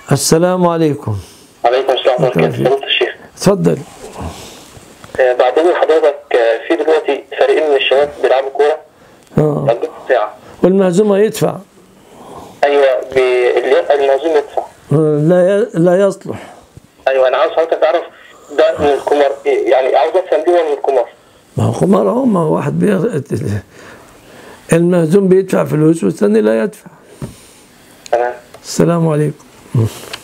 السلام عليكم عليكم السلام ورحمة الله شكراً. وبركاته الشيخ تفضل آه، بعد إذن حضرتك آه، في دلوقتي فريقين من الشباب بيلعبوا كورة اه مجهود ساعة والمهزوم يدفع أيوه بي- اللي- المنظوم يدفع آه، لا ي- لا يصلح أيوه أنا عاوز حضرتك تعرف ده من القمار إيه، يعني عاوز أفهم دي من القمار ما هو قمار اهو ما هو واحد بي... المهزوم بيدفع فلوس والثاني لا يدفع تمام السلام عليكم